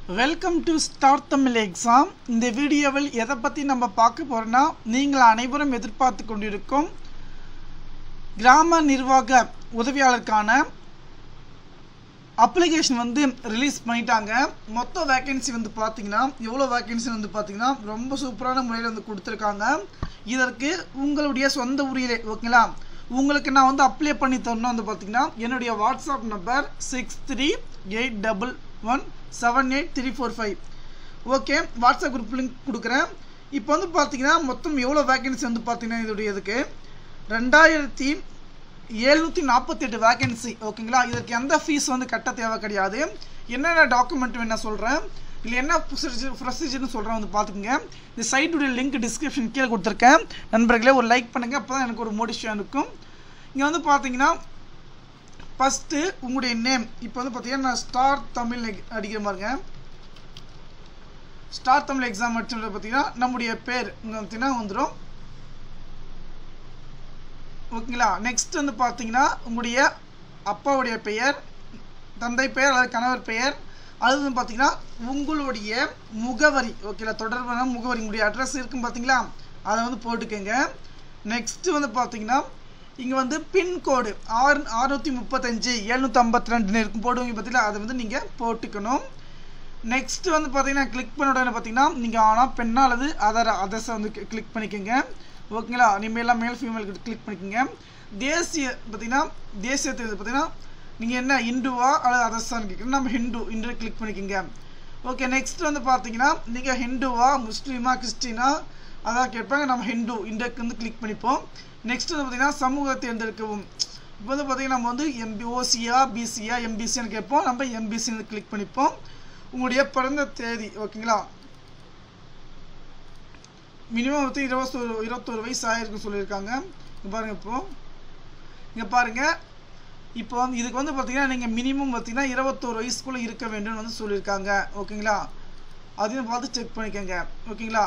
welcome to star Tamil exam இந்த வீடியோவில் எதை பற்றி நம்ம பார்க்க போகிறோன்னா நீங்கள் அனைவரும் எதிர்பார்த்து கொண்டிருக்கும் கிராம நிர்வாக உதவியாளருக்கான அப்ளிகேஷன் வந்து ரிலீஸ் பண்ணிட்டாங்க மொத்த வேகன்சி வந்து பார்த்தீங்கன்னா எவ்வளோ வேகன்சி வந்து பார்த்தீங்கன்னா ரொம்ப சூப்பரான முறையில் வந்து கொடுத்துருக்காங்க இதற்கு உங்களுடைய சொந்த ஊரிலே ஓகேங்களா உங்களுக்கு நான் வந்து அப்ளை பண்ணி தரணும் வந்து பார்த்தீங்கன்னா என்னுடைய WhatsApp number six three eight double one seven eight three four five okay WhatsApp group link கொடுக்குறேன் இப்போ வந்து பார்த்தீங்கன்னா மொத்தம் எவ்வளோ வேகன்சி வந்து பார்த்தீங்கன்னா இதோடைய இதுக்கு ரெண்டாயிரத்தி எழுநூற்றி நாற்பத்தெட்டு வேகன்சி ஓகேங்களா இதற்கு எந்த ஃபீஸ் வந்து கட்ட தேவை கிடையாது என்னென்ன டாக்குமெண்ட் வேணா சொல்கிறேன் இல்லை என்ன ப்ரொசீஜர் ப்ரொசீஜர்னு சொல்கிறேன் வந்து பார்த்துக்குங்க இந்த சைட்டுடைய லிங்க் டிஸ்கிரிப்ஷன் கீழே கொடுத்துருக்கேன் நண்பர்களே ஒரு லைக் பண்ணுங்கள் அப்போ தான் எனக்கு ஒரு மோட்டிவேஷன் இருக்கும் இங்கே வந்து பார்த்தீங்கன்னா ஃபஸ்ட்டு உங்களுடைய நேம் இப்போ வந்து பார்த்தீங்கன்னா நான் ஸ்டார் தமிழ் அடிக்கிற மாதிரிங்க ஸ்டார் தமிழ் எக்ஸாம் அடிச்சது பார்த்தீங்கன்னா நம்முடைய பேர் இங்கே பார்த்தீங்கன்னா வந்துடும் ஓகேங்களா நெக்ஸ்ட் வந்து பார்த்தீங்கன்னா உங்களுடைய அப்பாவுடைய பெயர் தந்தை பெயர் அல்லது கணவர் பெயர் அது வந்து பார்த்தீங்கன்னா உங்களுடைய முகவரி ஓகேங்களா தொடர்பான முகவரி உங்களுடைய அட்ரஸ் இருக்கும் பார்த்தீங்களா அதை வந்து போட்டுக்கோங்க நெக்ஸ்ட்டு வந்து பார்த்தீங்கன்னா இங்கே வந்து பின்கோடு ஆறு அறுநூற்றி முப்பத்தஞ்சு எழுநூற்றி ஐம்பத்தி ரெண்டுன்னு இருக்கும் போடுவீங்க பார்த்தீங்களா அதை வந்து நீங்கள் போட்டுக்கணும் நெக்ஸ்ட் வந்து பார்த்தீங்கன்னா கிளிக் பண்ண உடனே பார்த்தீங்கன்னா நீங்கள் ஆனால் பெண்ணா அல்லது அதர் அதர்ஸை வந்து கிளிக் பண்ணிக்கோங்க ஓகேங்களா இனிமேலாம் மேல் ஃபீமேல் கிளிக் பண்ணிக்கோங்க தேசிய பார்த்தீங்கன்னா தேசியத்தை பார்த்தீங்கன்னா நீங்கள் என்ன இந்துவா அல்லது அதர்ஸான்னு கேட்குறீங்க நம்ம ஹிந்து இன்று கிளிக் பண்ணிக்கோங்க ஓகே நெக்ஸ்ட் வந்து பார்த்தீங்கன்னா நீங்கள் ஹிந்துவா முஸ்லீமா கிறிஸ்டினா அதான் கேட்பாங்க நம்ம ஹிந்து இண்டக்கு வந்து கிளிக் பண்ணிப்போம் நெக்ஸ்ட் வந்து பார்த்தீங்கன்னா சமூகத்தை தேர்ந்தெடுக்கவும் இப்போ வந்து பார்த்தீங்கன்னா நம்ம வந்து எம்பி ஓசியா பிசியா எம்பிசின்னு கேட்போம் நம்ம எம்பிசின்னு கிளிக் பண்ணிப்போம் உங்களுடைய பிறந்த தேதி ஓகேங்களா மினிமம் வந்து இருபத்தோரு இருபத்தோரு வயசு ஆயிருக்குன்னு சொல்லியிருக்காங்க இங்கே பாருங்கள் இப்போ இங்கே பாருங்கள் இப்போ வந்து இதுக்கு வந்து பார்த்தீங்கன்னா நீங்கள் மினிமம் பார்த்தீங்கன்னா இருபத்தோரு வயசுக்குள்ளே இருக்க வேண்டும்னு வந்து சொல்லியிருக்காங்க ஓகேங்களா அதையும் பார்த்து செக் பண்ணிக்கோங்க ஓகேங்களா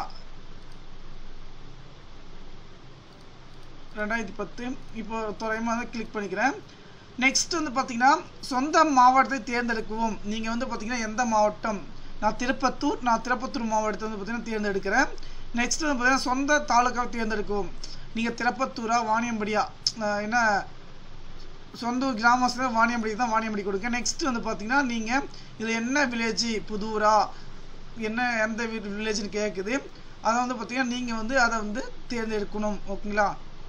ரெண்டாயிரத்தி பத்து இப்போ துறையமாக வந்து கிளிக் பண்ணிக்கிறேன் நெக்ஸ்ட் வந்து பார்த்தீங்கன்னா சொந்த மாவட்டத்தை தேர்ந்தெடுக்கவும் நீங்கள் வந்து பார்த்தீங்கன்னா எந்த மாவட்டம் நான் திருப்பத்தூர் நான் திருப்பத்தூர் மாவட்டத்தை வந்து பார்த்தீங்கன்னா தேர்ந்தெடுக்கிறேன் நெக்ஸ்ட் வந்து பார்த்தீங்கன்னா சொந்த தாலுக்காவை தேர்ந்தெடுக்கவும் நீங்கள் திருப்பத்தூரா வாணியம்படியா என்ன சொந்த கிராமத்தில் வாணியம்படி தான் வாணியம்படி கொடுங்க நெக்ஸ்ட் வந்து பார்த்தீங்கன்னா நீங்கள் இதில் என்ன வில்லேஜ் புதூரா என்ன எந்த வில்லேஜ்னு கேட்குது அதை வந்து பார்த்தீங்கன்னா நீங்கள் வந்து அதை வந்து தேர்ந்தெடுக்கணும் ஓகேங்களா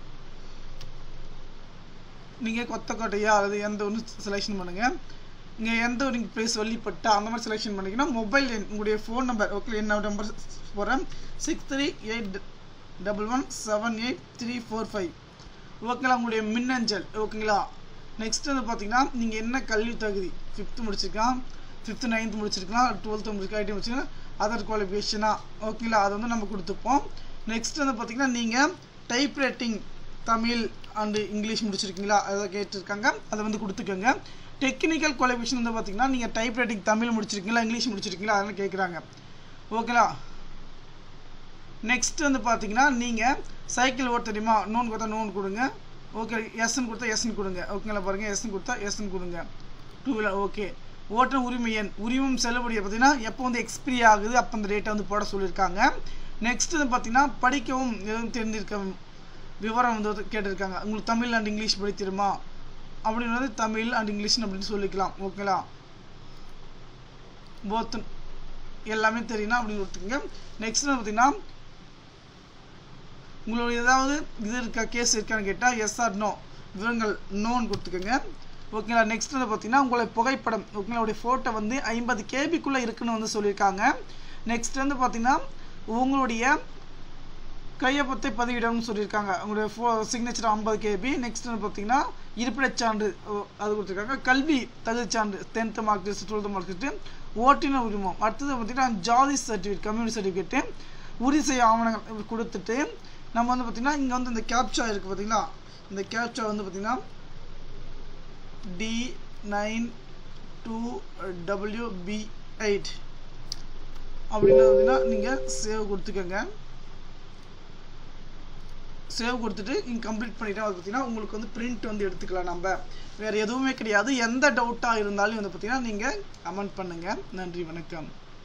நீங்கள் கொத்தக்கோட்டையா அல்லது எந்த ஒன்று செலெக்ஷன் பண்ணுங்கள் இங்கே எந்த ஒரு பிளேஸ் வள்ளிப்பட்டா அந்த மாதிரி செலெக்ஷன் பண்ணிங்கன்னா மொபைல் எண் உங்களுடைய ஃபோன் நம்பர் ஓகே என்ன நம்பர் போகிறேன் six three eight double one seven eight three four five ஓகேங்களா உங்களுடைய மின்னஞ்சல் ஓகேங்களா நெக்ஸ்ட் வந்து பார்த்தீங்கன்னா நீங்கள் என்ன கல்வி தகுதி ஃபிஃப்த்து முடிச்சிருக்கலாம் ஃபிஃப்த்து நைன்த்து முடிச்சிருக்கலாம் டுவெல்த்து முடிச்சிருக்கா ஐடி முடிச்சிருக்கலாம் அதர் குவாலிஃபிகேஷனா ஓகேங்களா அதை வந்து நம்ம கொடுத்துப்போம் நெக்ஸ்ட் வந்து பார்த்தீங்கன்னா நீங்கள் type writing Tamil and English முடிச்சிருக்கீங்களா அதை கேட்டிருக்காங்க அதை வந்து கொடுத்துக்கோங்க டெக்னிக்கல் குவாலிஃபிகேஷன் வந்து பார்த்தீங்கன்னா நீங்கள் டைப் ரைட்டிங் தமிழ் முடிச்சிருக்கீங்களா இங்கிலீஷ் முடிச்சிருக்கீங்களா அதெல்லாம் கேட்குறாங்க ஓகேங்களா நெக்ஸ்ட் வந்து பார்த்தீங்கன்னா நீங்கள் சைக்கிள் ஓட்ட தெரியுமா நோன் கொடுத்தா நோன் கொடுங்க ஓகே எஸ்ன்னு கொடுத்தா எஸ்ன்னு கொடுங்க ஓகேங்களா பாருங்கள் எஸ்ன்னு கொடுத்தா எஸ்ன்னு கொடுங்க டூ வீலர் ஓகே ஓட்டுநர் உரிமை எண் உரிமம் செல்லுபடியை பார்த்தீங்கன்னா எப்போ வந்து எக்ஸ்பிரி ஆகுது அப்போ அந்த டேட்டை வந்து போட சொல்லியிருக்காங்க நெக்ஸ்ட் வந்து பார்த்தீங்கன்னா படிக்கவும் எதுவும் தெரிஞ்சிருக்க விவரம் வந்து கேட்டிருக்காங்க உங்களுக்கு தமிழ் அண்ட் இங்கிலீஷ் படித்திருமா அப்படின்னு வந்து தமிழ் அண்ட் இங்கிலீஷ் அப்படின்னு சொல்லிக்கலாம் ஓகேங்களா போத் எல்லாமே தெரியும்னா அப்படின்னு கொடுத்துக்கோங்க நெக்ஸ்ட் வந்து பார்த்தீங்கன்னா உங்களுடைய ஏதாவது இது இருக்கா கேஸ் இருக்கான்னு கேட்டால் எஸ் ஆர் நோ விவரங்கள் நோன்னு கொடுத்துக்கோங்க ஓகேங்களா நெக்ஸ்ட் வந்து பார்த்தீங்கன்னா உங்களுடைய புகைப்படம் ஓகேங்களா உங்களுடைய ஃபோட்டோ வந்து ஐம்பது கேபிக்குள்ளே இருக்குன்னு வந்து சொல்லியிருக்காங்க நெக்ஸ்ட் வந்து பார்த்தீங்கன்னா உங்களுடைய கையொப்பத்தை பதிவிடணும்னு சொல்லியிருக்காங்க உங்களுடைய ஃபோ சிக்னேச்சர் ஐம்பது கேபி நெக்ஸ்ட் வந்து பார்த்தீங்கன்னா இருப்பிடச் சான்று அது கொடுத்துருக்காங்க கல்வி தகுதி சான்று tenth mark test twelfth mark test ஓட்டுநர் உரிமம் அடுத்தது பார்த்தீங்கன்னா ஜாதி சர்டிஃபிகேட் கம்யூனிட்டி சர்டிஃபிகேட்டு உறுதி செய்ய ஆவணங்கள் கொடுத்துட்டு நம்ம வந்து பார்த்திங்கன்னா இங்கே வந்து இந்த கேப்சா இருக்குது பார்த்தீங்களா இந்த கேப்சா வந்து பார்த்திங்கன்னா D nine two W B eight அப்படின்னு பார்த்தீங்கன்னா நீங்கள் சேவ் கொடுத்துக்கோங்க சேவ் கொடுத்துட்டு இங்கே கம்ப்ளீட் பண்ணிட்டா அது பார்த்தீங்கன்னா உங்களுக்கு வந்து பிரிண்ட் வந்து எடுத்துக்கலாம் நம்ம வேறு எதுவுமே கிடையாது எந்த டவுட்டாக இருந்தாலும் வந்து பார்த்தீங்கன்னா நீங்கள் கமெண்ட் பண்ணுங்கள் நன்றி வணக்கம்